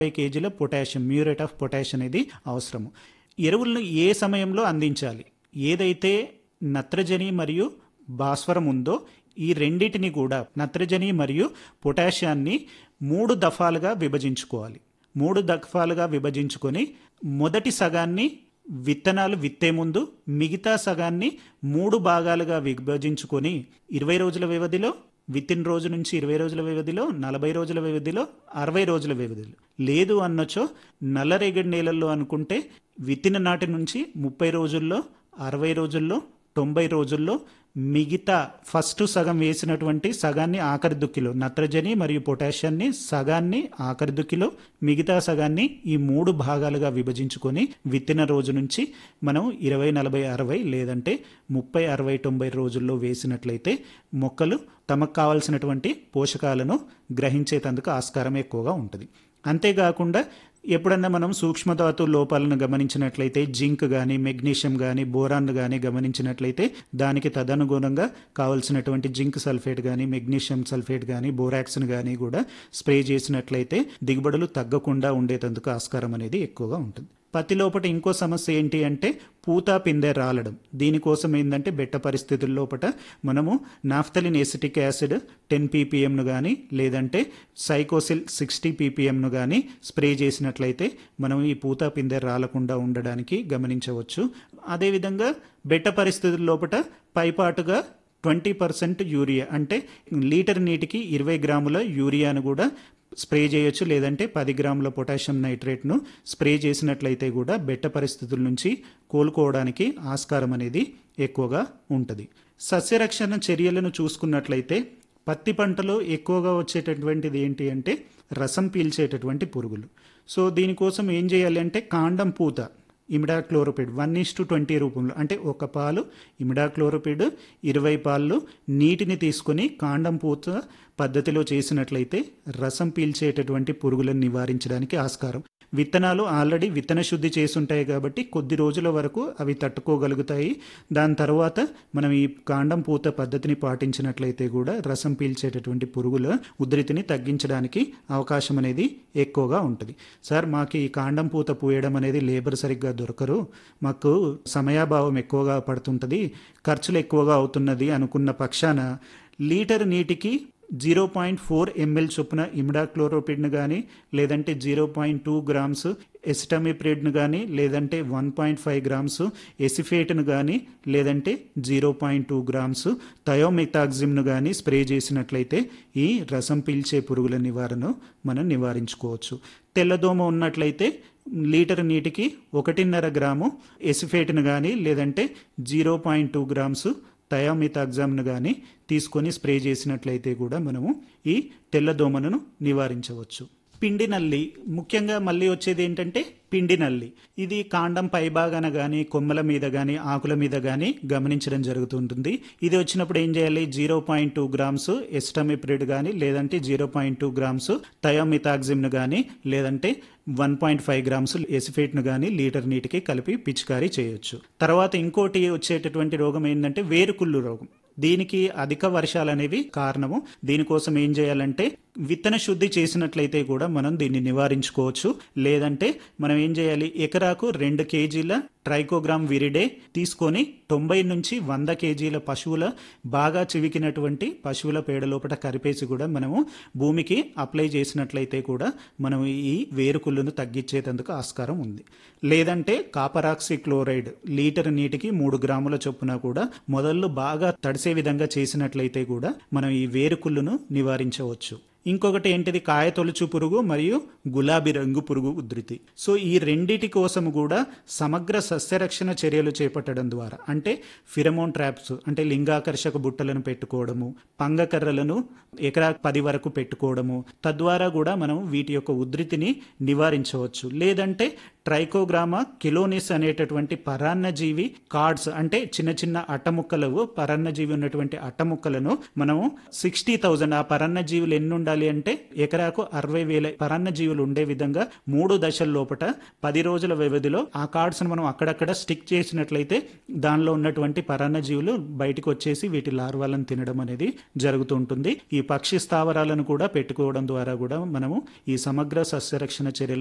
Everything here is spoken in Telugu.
యాభై కేజీల పొటాషియం మ్యూరేట్ ఆఫ్ పొటాష్ అనేది అవసరము ఎరువులను ఏ సమయంలో అందించాలి ఏదైతే నత్రజని మరియు భాస్వరం ఉందో ఈ రెండిటిని కూడా నత్రజని మరియు పొటాషియాన్ని మూడు దఫాలుగా విభజించుకోవాలి మూడు దఫాలుగా విభజించుకొని మొదటి సగాన్ని విత్తనాలు విత్తే ముందు మిగతా సగాన్ని మూడు భాగాలుగా విభజించుకొని ఇరవై రోజుల వ్యవధిలో విత్తిన రోజు నుంచి ఇరవై రోజుల వ్యవధిలో నలభై రోజుల వ్యవధిలో అరవై రోజుల వ్యవధిలో లేదు అన్నచో నల్లరేగడి నేలల్లో అనుకుంటే విత్తిన నాటి నుంచి ముప్పై రోజుల్లో అరవై రోజుల్లో తొంభై రోజుల్లో మిగతా ఫస్ట్ సగం వేసినటువంటి సగాన్ని ఆఖరి దుక్కిలో నత్రజని మరియు పొటాషియాన్ని సగాన్ని ఆఖరి దుక్కిలో మిగతా సగాన్ని ఈ మూడు భాగాలుగా విభజించుకొని విత్తిన రోజు నుంచి మనం ఇరవై నలభై అరవై లేదంటే ముప్పై అరవై తొంభై రోజుల్లో వేసినట్లయితే మొక్కలు తమకు కావాల్సినటువంటి పోషకాలను గ్రహించేటందుకు ఆస్కారం ఎక్కువగా ఉంటుంది అంతేకాకుండా ఎప్పుడన్నా మనం సూక్ష్మధాతు లోపాలను గమనించినట్లయితే జింక్ కానీ మెగ్నీషియం కానీ బోరాన్ కానీ గమనించినట్లయితే దానికి తదనుగుణంగా కావలసినటువంటి జింక్ సల్ఫేట్ కానీ మెగ్నీషియం సల్ఫేట్ కానీ బోరాక్స్ని కానీ కూడా స్ప్రే చేసినట్లయితే దిగుబడులు తగ్గకుండా ఉండేటందుకు ఆస్కారం అనేది ఎక్కువగా ఉంటుంది పత్తి లోపల ఇంకో సమస్య ఏంటి అంటే పూత పిందె రాలడం దీనికోసం ఏంటంటే బెట్ట పరిస్థితుల లోపల మనము నాఫ్తలిన్ ఎసిటిక్ యాసిడ్ టెన్ పీపీఎంను కానీ లేదంటే సైకోసిల్ సిక్స్టీ పీపీఎంను కానీ స్ప్రే చేసినట్లయితే మనం ఈ పూత పిందె రాలకుండా ఉండడానికి గమనించవచ్చు అదేవిధంగా బెట్ట పరిస్థితుల లోపల పైపాటుగా ట్వంటీ పర్సెంట్ యూరియా అంటే లీటర్ నీటికి ఇరవై గ్రాముల యూరియాను కూడా స్ప్రే చేయొచ్చు లేదంటే పది గ్రాముల పొటాషియం నైట్రేట్ను స్ప్రే చేసినట్లయితే కూడా బెట్ట పరిస్థితుల నుంచి కోలుకోవడానికి ఆస్కారం అనేది ఎక్కువగా ఉంటుంది సస్యరక్షణ చర్యలను చూసుకున్నట్లయితే పత్తి పంటలో ఎక్కువగా వచ్చేటటువంటిది ఏంటి అంటే రసం పీల్చేటటువంటి పురుగులు సో దీనికోసం ఏం చేయాలి అంటే కాండం పూత imidacloprid one is to twenty రూపంలో అంటే ఒక పాలు ఇమిడాక్లోరోపిడ్ ఇరవై పాలు నీటిని తీసుకొని కాండం పూత పద్ధతిలో చేసినట్లయితే రసం పీల్చేటటువంటి పురుగులను నివారించడానికి ఆస్కారం విత్తనాలు ఆల్రెడీ విత్తన శుద్ధి చేసుంటాయి కాబట్టి కొద్ది రోజుల వరకు అవి తట్టుకోగలుగుతాయి దాని తర్వాత మనం ఈ కాండం పూత పద్ధతిని పాటించినట్లయితే కూడా రసం పీల్చేటటువంటి పురుగుల ఉధృతిని తగ్గించడానికి అవకాశం అనేది ఎక్కువగా ఉంటుంది సార్ మాకు ఈ కాండం పూత పూయడం అనేది లేబర్ సరిగ్గా దొరకరు మాకు సమయాభావం ఎక్కువగా పడుతుంటుంది ఖర్చులు ఎక్కువగా అవుతున్నది అనుకున్న పక్షాన లీటర్ నీటికి జీరో పాయింట్ ఫోర్ ఎంఎల్ చొప్పున ఇమిడాక్లోరోపిడ్ను కానీ లేదంటే జీరో పాయింట్ టూ గ్రామ్స్ ఎస్టమిప్రిడ్ను కానీ లేదంటే వన్ పాయింట్ ఫైవ్ గ్రామ్స్ ఎసిఫేట్ను కానీ లేదంటే జీరో పాయింట్ టూ గ్రామ్స్ థయోమితాక్జిమ్ను కానీ స్ప్రే చేసినట్లయితే ఈ రసం పీల్చే పురుగుల నివారణ మనం నివారించుకోవచ్చు తెల్లదోమ ఉన్నట్లయితే లీటర్ నీటికి ఒకటిన్నర గ్రాము ఎసిఫేట్ను కానీ లేదంటే జీరో పాయింట్ టూ గ్రామ్స్ థయామితాగ్జామ్ను కానీ తీసుకొని స్ప్రే చేసినట్లయితే కూడా మనము ఈ తెల్లదోమలను నివారించవచ్చు పిండి నల్లి ముఖ్యంగా మళ్ళీ వచ్చేది ఏంటంటే పిండి నల్లి ఇది కాండం పైభాగాన కానీ కొమ్మల మీద కానీ ఆకుల మీద కానీ గమనించడం జరుగుతుంటుంది ఇది వచ్చినప్పుడు ఏం చేయాలి zero point two grams acetamiprid కానీ లేదంటే జీరో పాయింట్ టూ గ్రామ్స్ థయోమితాగ్జిమ్ను కానీ లేదంటే వన్ పాయింట్ ఫైవ్ గ్రామ్స్ ఎసిఫేట్ను కానీ లీటర్ నీటికి కలిపి పిచికారీ చేయొచ్చు తర్వాత ఇంకోటి వచ్చేటటువంటి రోగం ఏంటంటే వేరుకుళ్ళు రోగం దీనికి అధిక వర్షాలు అనేవి కారణము దీనికోసం ఏం చేయాలంటే విత్తన శుద్ధి చేసినట్లయితే కూడా మనం దీన్ని నివారించుకోవచ్చు లేదంటే మనం ఏం చేయాలి ఎకరాకు రెండు కేజీల ట్రైకోగ్రామ్ విరిడే తీసుకొని తొంభై నుంచి వంద కేజీల పశువుల బాగా చివికినటువంటి పశువుల పేడ లోపల కరిపేసి కూడా మనము భూమికి అప్లై చేసినట్లయితే కూడా మనం ఈ వేరుకుళ్ళను తగ్గించేందుకు ఆస్కారం ఉంది లేదంటే కాపరాక్సి క్లోరైడ్ లీటర్ నీటికి మూడు గ్రాముల చొప్పున కూడా మొదళ్ళు బాగా తడిసే విధంగా చేసినట్లయితే కూడా మనం ఈ వేరుకుళ్ళను నివారించవచ్చు ఇంకొకటి ఏంటిది కాయ తొలుచు పురుగు మరియు గులాబీ రంగు పురుగు ఉధృతి సో ఈ రెండిటి కోసం కూడా సమగ్ర సస్యరక్షణ చర్యలు చేపట్టడం ద్వారా అంటే ఫిరమోన్ ట్రాప్స్ అంటే లింగాకర్షక బుట్టలను పెట్టుకోవడము పంగకర్రలను ఎకరా పది వరకు పెట్టుకోవడము తద్వారా కూడా మనం వీటి యొక్క ఉధృతిని నివారించవచ్చు లేదంటే ట్రైకోగ్రామా కిలోనిస్ అనేటటువంటి పరాన్నజీవి కార్డ్స్ అంటే చిన్న చిన్న అట్టముక్కలు పరాన్నజీవి ఉన్నటువంటి అట్టముక్కలను మనము సిక్స్టీ థౌజండ్ ఆ పరాన్నజీవులు ఎన్ని ఉండాలి ఉండాలి అంటే ఎకరాకు అరవై వేల పరాన్న జీవులు ఉండే విధంగా మూడు దశల లోపట పది రోజుల వ్యవధిలో ఆ కార్డ్స్ మనం అక్కడక్కడ స్టిక్ చేసినట్లయితే దానిలో ఉన్నటువంటి పరాన్న జీవులు బయటకు వచ్చేసి వీటి లార్వాలను తినడం అనేది జరుగుతూ ఉంటుంది ఈ పక్షి స్థావరాలను కూడా పెట్టుకోవడం ద్వారా కూడా మనము ఈ సమగ్ర సస్యరక్షణ చర్యలు